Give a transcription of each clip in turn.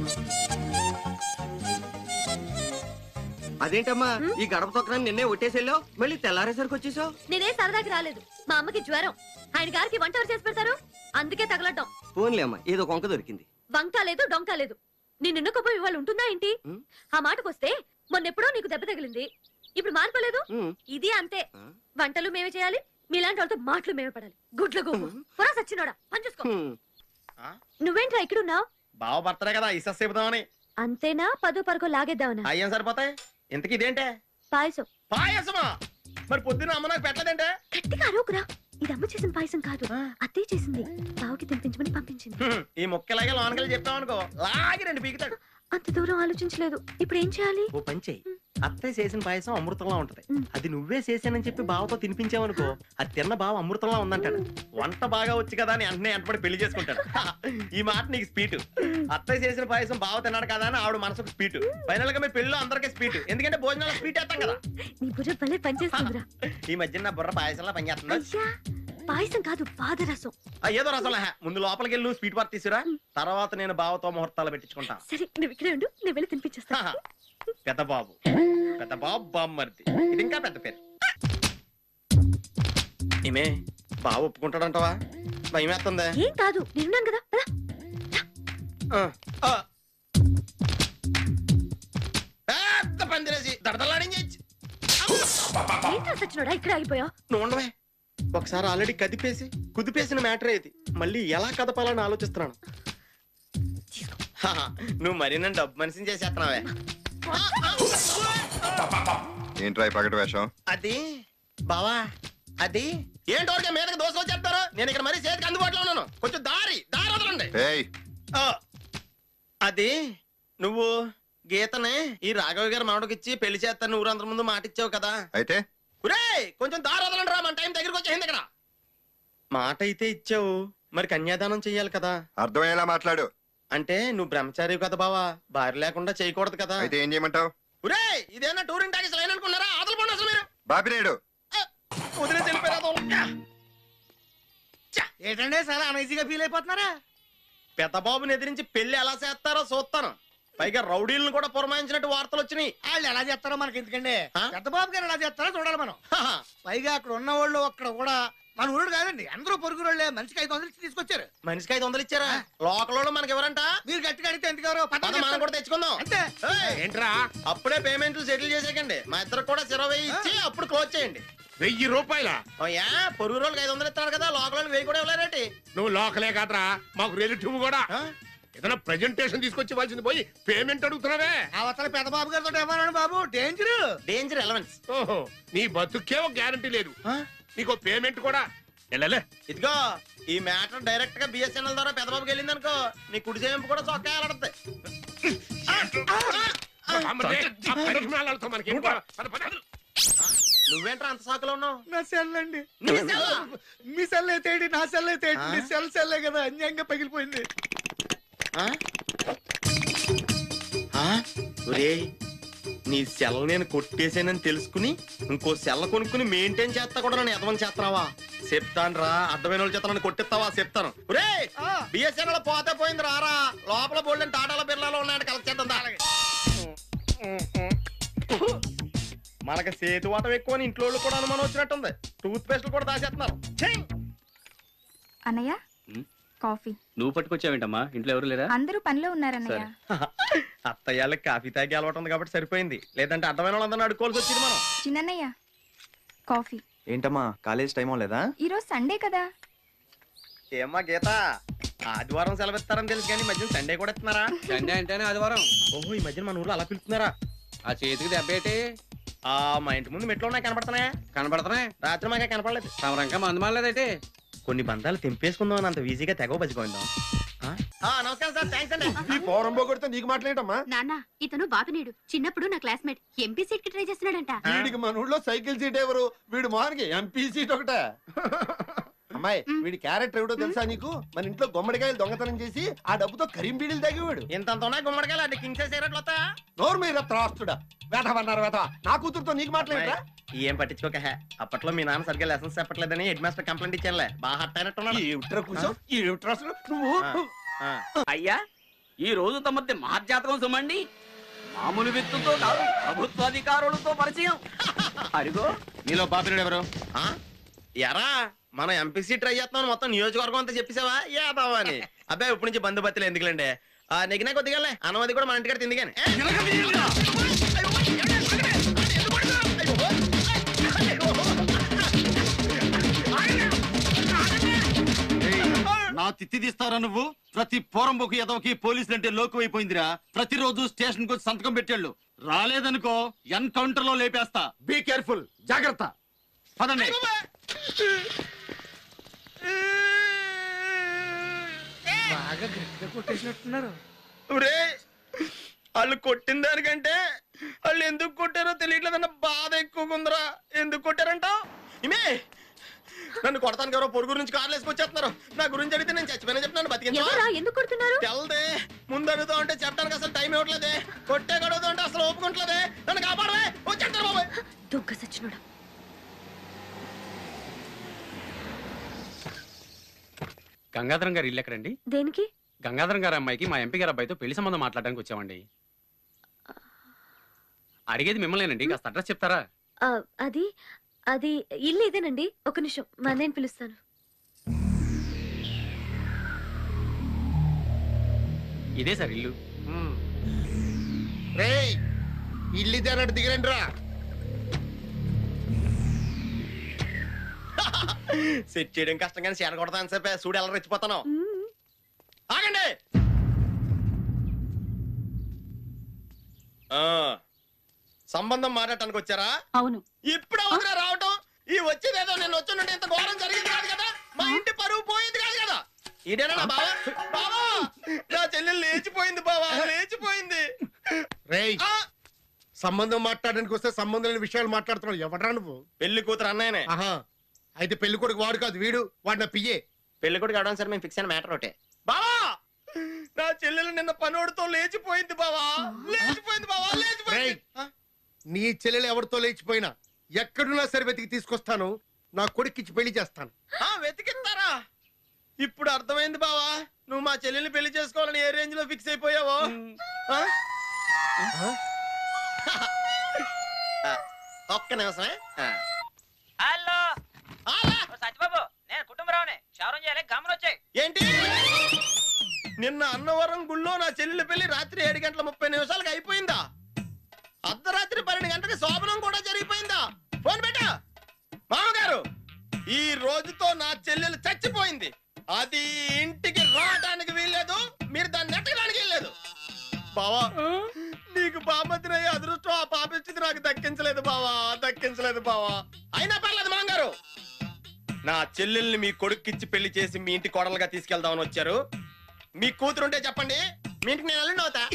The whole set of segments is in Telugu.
అదేంటమ్మా ఈ గడప తొక్కడానికి నిన్నే ఒట్టేసెళ్ళావు మళ్ళీ తెల్లారేసరికి వచ్చేసావు నేనే సరదాకి రాలేదు మా అమ్మకి జ్వరం ఆయన గారికి వంట ఎవరు చేసి పెడతారు అందుకే తగలడ్డం ఫోన్లే అమ్మా ఏదో కొంక దొరికింది వంక లేదు డొంక లేదు నేను నిన్నకపోయి ఇవాళ ఉంటుందా ఏంటి ఉం? ఆ మాటకొస్తే మొన్నెప్పుడో నీకు దెబ్బ తగిలింది ఇప్పుడు మారిపోలేదు ఉమ్, ఇది అంతే ఆ? వంటలు మేమే చేయాలి మీలాంటి వాళ్ళతో మాటలు మేమే పడాలి గుడ్ల గోపు పొరా సచ్చినోడా పని చూసుకో ఉమ్. నువ్వేంట్రా ఇక్కడున్నావు బావ బర్త్డే కదా ఇసస్ చెబుదామని అంతేనా పదో పరకో లాగేద్దామనా అయ్యాం సరిపోతాయి ఇంతకి ఇదేంటే పాయసం పాయసమా మరి పొద్దున్న అమ్మ నాకు పెట్టలేదంటే గట్టిగా అరవకురా ఇది అమ్మ చేసిన పాయసం కాదు అత్తయ్య చేసింది బావకి తినిపించమని పంపించింది హ్మ్, ఈ మొక్కలాగే లోనకెళ్ళి చెప్పామనుకో లాగి రెండు పీకుతాడు అంత దూరం ఆలోచించలేదు ఇప్పుడు ఏం చేయాలి ఓ పని చెయ్యి అత్తయ్య చేసిన పాయసం అమృతంలా ఉంటది ఉమ్. అది నువ్వే చేశానని చెప్పి బావతో తినిపించావనుకో అది తిన్న బావ అమృతంలా ఉందంటాడు వంట బాగా వచ్చి కదా అని వెంటనే వెంటబడి పెళ్లి చేసుకుంటాడు హా, ఈ మాట నీకు స్పీట్ అత్తయ్య చేసిన పాయసం బావ తిన్నాడు కదా అని ఆవిడ మనసుకు స్పీట్ ఫైనల్ గా మీ పెళ్ళిలో అందరికీ స్పీట్ ఎందుకంటే భోజనాలు స్పీట్ వేస్తాం కదా నీ భుజం భలే పనిచేస్తుందిరా ఈ మధ్య నా బుర్ర పాయసంలా పనిచేస్తుంది అయ్యా పాయసం కాదు పాదరసం ఆ, ఏదో రసంలా హే. ముందు లోపలికి వెళ్ళి నువ్వు స్వీట్ పార్ట్ తీసురా తర్వాత నేను బావతో ముహూర్తాలు పెట్టించుకుంటా సరే నువ్వు ఇక్కడే ఉండు నేను వెళ్ళి తినిపించేస్తా హా, పెద్ద బాబు పెద్ద బాబు బామ్మర్ది ఇది ఇంకా పెద్ద పేరు ఏమే బావ ఒప్పుకుంటాడంటావా భయం వేస్తుందా ఏం కాదు నేనున్నాను కదా పద. ఆ, ఆ. పెద్ద పందిరేసి దడదలాడించి ఏంట్రా సచ్చినోడా ఇక్కడ ఆగిపోయా నువ్వు ఉండవే ఒకసారి ఆల్రెడీ కదిపేసి కుదిపేసిన మ్యాటర్ ఇది మళ్ళీ ఎలా కదపాలని ఆలోచిస్తున్నాను హా, నువ్వు మరీ నన్ను డబ్బు మనిషిని చేసేస్తున్నావే ఏంట్రా ఈ పగటి వేషం అది బావా అది ఏంటోరికే మీదకి దోశ వచ్చేస్తారు నేను ఇక్కడ మరీ చేతికి అందుబాటులో ఉన్నాను కొంచెం దారి దారి వదలండి ఏయ్ ఆ, అది నువ్వు గీతనే ఈ రాఘవ గారి మామడికి ఇచ్చి పెళ్లి చేస్తాను ఊరందరి ముందు మాట ఇచ్చావు కదా అయితే ఒరే కొంచెం దారి వదలండి రా మన టైం దగ్గరికి వచ్చేసింది ఇక్కడ మాట అయితే ఇచ్చావు మరి కన్యాదానం చెయ్యాలి కదా అర్థమయ్యేలా మాట్లాడు అంటే నువ్వు బ్రహ్మచారి కదా బావా భార్య లేకుండా చేయకూడదు కదా అయితే ఏం చేయమంటావు ఒరే ఇదేనా టూరింగ్ టాకీస్ లైన్ అనుకున్నారా అదలు పోండి అసలు మీరు బాపినేడు వదిలేసి వెళ్ళిపోయారు ఏంటంటే చాలా అనీజీగా ఫీల్ అయిపోతున్నారా పెద్ద బాబుని ఎదిరించి పెళ్లి ఎలా చేస్తారో చూస్తాను పైగా రౌడీలను కూడా పురమాయించినట్టు వార్తలు వచ్చినాయి వాళ్ళు ఎలా చేస్తారో మనకి ఎందుకండి ఆ? పెద్ద బాబు గారు ఎలా చేస్తారో చూడాలి మనం హహ. పైగా అక్కడ ఉన్న వాళ్ళు అక్కడ కూడా మన ఊరు కాదండి అందరూ పొరుగు వాళ్ళే మనిషికి ఐదు వందలు ఇచ్చి తీసుకొచ్చారు మనిషికి ఐదు వందలు ఇచ్చారా లోకల్ వాళ్ళు మనకి ఎవరంట మీరు గట్టిగా అడిగితే ఎందుకు ఎవరో పద మనం కూడా తెచ్చుకుందాం అంతే ఏయ్, ఏంట్రా అప్పుడే పేమెంట్లు సెటిల్ చేసేకండి మా ఇద్దరు కూడా ఇరవై ఇచ్చి అప్పుడు క్లోజ్ చేయండి వెయ్యి రూపాయల ఓ యా పొరుగు రోజులకి ఐదు వందలు ఇస్తారు కదా లోకల్ వాళ్ళు వెయ్యి కూడా ఇవ్వలేరేటి నువ్వు లోకలే కాదురా మాకు రిలేటివ్ కూడా ఆ? ఏదైనా ప్రెజెంటేషన్ తీసుకొచ్చి ఇవ్వాల్సింది పోయి పేమెంట్ అడుగుతున్నావే అవతల పెద్ద బాబు గారితో ఏమన్నాడు బాబు డేంజర్ డేంజర్ ఎలవెన్స్ ఓహో నీ బతుకే ఒక గ్యారంటీ లేదు నీకు పేమెంట్ కూడా వెళ్ళలే ఇదిగో ఈ మ్యాటర్ డైరెక్ట్ గా బిఎస్ఎన్ఎల్ ద్వారా పెద్దబాబుకి వెళ్ళింది అనుకో నీ కుడి చేయింపు కూడా చొక్కా వెళ్ళడుతుంది అమ్మటే, ఆ పరిమాణాలతో మనకేం గొడవ? పద, పద. నువ్వేంట్రా అంత సాకులో ఉన్నావు నా సెల్ అండి నీ సెల్ ఆ? మీ సెల్ అయితే ఏంటి నా సెల్ అయితే ఏంటి ఆ? మీ సెల్ సెల్లే కదా అన్యాయంగా పగిలిపోయింది ఆ? ఆ? ఒరేయ్ నీ సెల్ నేను కొట్టేసానని తెలుసుకుని ఇంకో సెల్ కొనుక్కుని మెయింటైన్ చేస్తా కూడా నన్ను ఎదవని చేస్తున్నావా చెప్తాను రా అర్థమైన వాళ్ళు చేత నన్ను కొట్టిస్తావా చెప్తాను ఒరే ఆ. బిఎస్ఎన్ఎల్ పోతే పోయింది రారా లోపల బోల్డెన్ టాటాల బిర్లాలో ఉన్నాయని కలెక్ట్ చేద్దాం దా. మనకి చేతి వాటం ఎక్కువ అని ఇంట్లో వాళ్ళు కూడా అనుమానం వచ్చినట్టుంది టూత్ పేస్ట్ కూడా దాచేస్తున్నారు ఛీ! అన్నయ్య ఉమ్. కాఫీ నువ్వు పట్టుకొచ్చావేంటమ్మా ఇంట్లో ఎవరు లేరా అందరూ పనిలో ఉన్నారన్నయ్య అత్తయ్యాళ్ళకి కాఫీ తాగి అలవాటు ఉంది కాబట్టి సరిపోయింది లేదంటే అర్థమైన వాళ్ళందరినీ అడుకోవాల్సి వచ్చింది మనం చిన్నన్నయ్య కాఫీ ఏంటమ్మా కాలేజ్ టైం లేదా ఈరోజు సండే కదా ఏమ్మా గీత ఆదివారం సెలవు ఇస్తారని తెలుసు కానీ ఈ మధ్యన సండే కూడా ఇస్తున్నారా సండే అంటేనే ఆదివారం ఓహో ఈ మధ్యన మన ఊర్లో అలా పిలుస్తున్నారా ఆ చేతికి దెబ్బేటి ఆ మా ఇంటి ముందు మెట్లు ఉన్నాయి కనపడుతున్నాయా కనపడుతున్నాయి రాత్రి మాకే కనపడలేదు తమరంకా మందు మాలేదైతే కొన్ని బంధాలు తెంపేసుకుందాం అని అంత ఈజీగా తెగవ బతిపోయిందాం నమస్కారం సార్ థ్యాంక్స్ అండి ఈ పోరం పోగొడితే నీకు మాట్లాడటమ్మా నాన్న ఇతను బాపినీడు చిన్నప్పుడు నా క్లాస్మేట్ ఎంపీ సీట్ కి ట్రై చేస్తున్నాడంట వీడికి మన ఊళ్ళో సైకిల్ సీట్ ఎవరు వీడు మోహన్కి ఎంపీ సీట్ ఒకటే అమ్మాయి వీడి క్యారెక్టర్ ఎవడో తెలుసా నీకు మన ఇంట్లో గుమ్మడికాయలు దొంగతనం చేసి ఆ డబ్బుతో కరీం బీడీలు తాగేవాడు ఇంత ఉన్నాయి గుమ్మడికాయలు అంటే కింగ్ సైజ్ సిగరెట్లు వస్తాయా నోరు మీద త్రాస్తుడా వేటవన్నారు వేట నా కూతురుతో నీకు మాట్లాడరా ఏం పట్టించుకోక హే అప్పట్లో మీ నాన్న సరిగ్గా లెసన్స్ చెప్పట్లేదని హెడ్ మాస్టర్ కంప్లైంట్ ఇచ్చానులే బాగా హట్ అయినట్టున్నాడు ఏమిట్రా కూర్చో ఏమిట్రా అసలు నువ్వు ఆ. అయ్యా ఈ రోజు తమది మహర్జాతకం సుమండి మామూలు వ్యక్తులతో కాదు ప్రభుత్వాధికారులతో పరిచయం అరిగో నీలో బాపినుడు ఎవరు ఎరా మనం ఎంపీసీ ట్రై చేస్తున్నాం మొత్తం నియోజకవర్గం అంతా చెప్పేసావా ఏదావా అని అబ్బాయి ఇప్పటి నుంచి బంధుపత్తులు ఎందుకులేండి ఆ నెగినా కొద్దిగా అన్నమది కూడా మన ఇంటికాడ తింది కానీ నా తిత్తి తీస్తారా నువ్వు ప్రతి పోరంబోకు ఎదవకి పోలీసులు అంటే లోకు అయిపోయిందిరా ప్రతిరోజు స్టేషన్ కు వచ్చి సంతకం పెట్టాళ్ళు రాలేదనుకో ఎన్కౌంటర్ లో లేపేస్తా బీ కేర్ఫుల్ జాగ్రత్త పదండి బాగా గట్టిగా కొట్టేసినట్టున్నారు ఒరే వాళ్ళు కొట్టిన దానికంటే వాళ్ళు ఎందుకు కొట్టారో తెలియట్లేదన్న బాధ ఎక్కువగా ఉందిరా ఎందుకు కొట్టారంటావు ఇమే నన్ను కొడతానికి ఎవరో పొరుగు నుంచి కార్లు వేసుకొచ్చేస్తున్నారు నా గురించి అడిగితే నేను చచ్చిపోయినా చెప్తున్నాను బతికించా ఎవరా ఎందుకు కొడుతున్నారు తెల్దే ముందు అడుగుతా ఉంటే చెప్పడానికి అసలు టైం ఇవ్వట్లేదే కొట్టే గడుగుతా ఉంటే అసలు ఒప్పుకుంటలేదే నన్ను కాపాడవే వచ్చేస్తారు బాబాయ్ దొంగ సచ్చినోడా గంగాధరం గారు ఇల్లు ఎక్కడండి దేనికి గంగాధరం గారి అమ్మాయికి మా ఎంపీ గారి అబ్బాయితో పెళ్లి సంబంధం మాట్లాడడానికి వచ్చామండి అడిగేది మిమ్మల్నేనండి కాస్త అడ్రస్ చెప్తారా ఆ, అది అది ఇల్లు ఇదేనండి ఒక నిమిషం మా అన్నయ్యని పిలుస్తాను ఇదే సార్ ఇల్లు రే ఇల్లు ఇదేనట్టు దిగరండి రా సెట్ చేయడం కష్టం కానీ చీర కొడతాను సేపే చూడు ఎలా రెచ్చిపోతాను ఆగండి ఆ, సంబంధం మాట్లాడటానికి వచ్చారా అవును ఇప్పుడు వదిలే రావటం ఈ వచ్చేదేదో నేను వచ్చుంటే ఇంత ఘోరం జరిగింది కాదు కదా మా ఇంటి పరువు పోయింది కాదు కదా ఇదేనా నా బావా బావా నా చెల్లెలు లేచిపోయింది బావా లేచిపోయింది రేయ్ ఆ, సంబంధం మాట్లాడడానికి వస్తే సంబంధం లేని విషయాలు మాట్లాడుతున్నావు ఎవడరా నువ్వు పెళ్లి కూతురు అన్నయ్యనే ఆహా అయితే పెళ్లి కొడుకు వాడు కాదు వీడు వాడు నా పియ్యే పెళ్లి కూడా కావడం సరే మేము ఫిక్స్ అయిన మ్యాటర్ ఒకటే బావా నా చెల్లెలు నిన్న పనోడితో లేచిపోయింది బావా లేచిపోయింది బావా లేచిపోయింది రేయ్. నీ చెల్లెలు ఎవరితో లేచిపోయినా ఎక్కడున్నా సరే వెతికి తీసుకొస్తాను నా కొడుక్కిచ్చి పెళ్లి చేస్తాను ఆ, వెతికిస్తారా ఇప్పుడు అర్థమైంది బావా నువ్వు మా చెల్లెల్ని పెళ్లి చేసుకోవాలని ఏ రేంజ్ లో ఫిక్స్ అయిపోయావో ఆ? ఆ, ఒక్క నిమిషమే ఆ. హలో ఆలా! సత్యబాబు నేను కుటుంబరావుని క్షవరం చేయాలి గమనొచ్చాయి ఏంటి నిన్న అన్నవరం గుళ్ళో నా చెల్లెలి పెళ్లి రాత్రి ఏడు గంటల ముప్పై నిమిషాలకు అయిపోయిందా అర్ధరాత్రి పన్నెండు గంటలకు శోభనం కూడా జరిగిపోయిందా ఫోన్ పెట్టా మామగారు ఈ రోజుతో నా చెల్లెలు చచ్చిపోయింది అది ఇంటికి రావడానికి వీల్లేదు మీరు దాన్ని నెట్టడానికి వీల్లేదు బావా నీకు బామతినయ్యే అదృష్టం ఆ పాపిచ్చింది నాకు దక్కించలేదు బావా దక్కించలేదు బావా అయినా పర్లేదు మామగారు నా చెల్లెల్ని మీ కొడుక్కిచ్చి పెళ్లి చేసి మీ ఇంటి కోడలుగా తీసుకెళ్దామని వచ్చారు మీ కూతురుంటే చెప్పండి మీ ఇంటికి నేను అల్లుండి అవుతా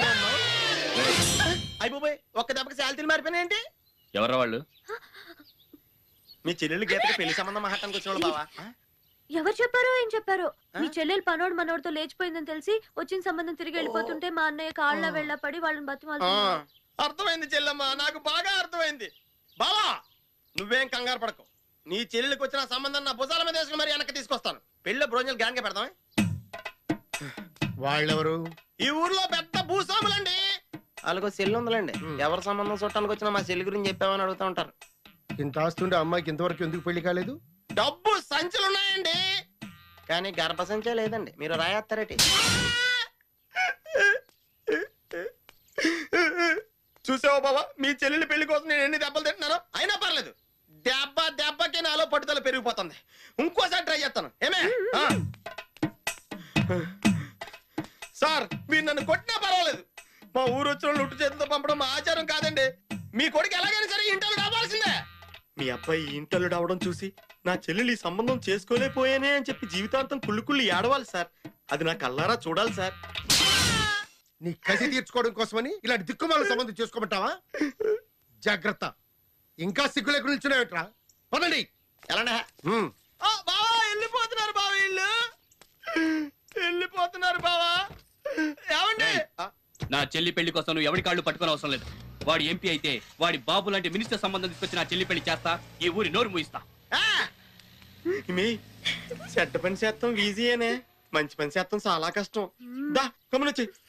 అయిపోయి ఒక్క దెబ్బకి శాలతీలు మారిపోయినాయంటి ఎవరు వాళ్ళు మీ చెల్లెలు గీతకి పెళ్లి సంబంధం మాట్లాడడానికి వచ్చిన వాళ్ళు బావా ఎవరు చెప్పారో ఏం చెప్పారో మీ చెల్లెలు పనోడు మనోడితో లేచిపోయిందని తెలిసి వచ్చిన సంబంధం తిరిగి వెళ్ళిపోతుంటే మా అన్నయ్య కాళ్ళ వెళ్ళ పడి వాళ్ళని ఆ, బతిమాలుతున్నాడు అర్థమైంది చెల్లెమ్మ నాకు బాగా అర్థమైంది బావా నువ్వేం కంగారు పడకు నీ చెల్లెలికి వచ్చిన సంబంధం నా భుజాల మీద వేసుకుని మరి వెనక్కి తీసుకొస్తాను పెళ్ళి బ్రోంజల్ గ్యాంగ్ పెడతాం వాళ్ళెవరు ఈ ఊర్లో పెద్ద భూస్వాములండి వాళ్ళకు సెల్లు ఉందిలేండి ఎవరి సంబంధం చుట్టానికి వచ్చినా మా చెల్లి గురించి చెప్పామని అడుగుతూ ఉంటారు ఇంత ఆస్తుండే అమ్మాయికి ఇంతవరకు ఎందుకు పెళ్లి కాలేదు డబ్బు సంచులు ఉన్నాయండి కానీ గర్భ సంచే లేదండి మీరు రాయేస్తారేటి చూసావా బాబా మీ చెల్లెలి పెళ్లి కోసం నేను ఎన్ని దెబ్బలు తింటున్నాను అయినా పర్లేదు దెబ్బ దెబ్బకి నాలో పట్టుదల పెరిగిపోతుంది ఇంకోసారి ట్రై చేస్తాను ఏమే ఆ. సార్ మీరు నన్ను కొట్టినా పర్వాలేదు మా ఊరు వచ్చిన వాళ్ళు ఉట్టు చేతితో పంపడం మా ఆచారం కాదండి మీ కొడుకు ఎలాగైనా సరే ఇంటర్వ్యూ రావాల్సిందే మీ అబ్బాయి ఇంటర్వ్యూ రావడం చూసి నా చెల్లెలు ఈ సంబంధం చేసుకోలేకపోయానే అని చెప్పి జీవితాంతం కుళ్ళు కుళ్ళు ఏడవాలి సార్ అది నా కల్లారా చూడాలి సార్ నీ కసి తీర్చుకోవడం కోసమని ఇలాంటి దిక్కుమాల సంబంధం చేసుకోమంటావా జాగ్రత్త ఇంకా సిగ్గు లేకుండా నిల్చున్నావేట్రా పదండి ఎలానే హ్మ్. ఆ, బావా వెళ్ళిపోతున్నారు బావా వీళ్ళు వెళ్ళిపోతున్నారు బావా ఏమండి ఆ, నా చెల్లి పెళ్లి కోసం నువ్వు ఎవరి కాళ్ళు పట్టుకొని అవసరం లేదు వాడి ఎంపీ అయితే వాడి బాబు లాంటి మినిస్టర్ సంబంధం తీసుకొచ్చి నా చెల్లి పెళ్లి చేస్తా ఈ ఊరి నోరు మూయిస్తా ఆ! మీ చెడ్డ పని చేస్తాం ఈజీయేనే మంచి పని చేస్తాం చాలా కష్టం దా కమ్మనొచ్చి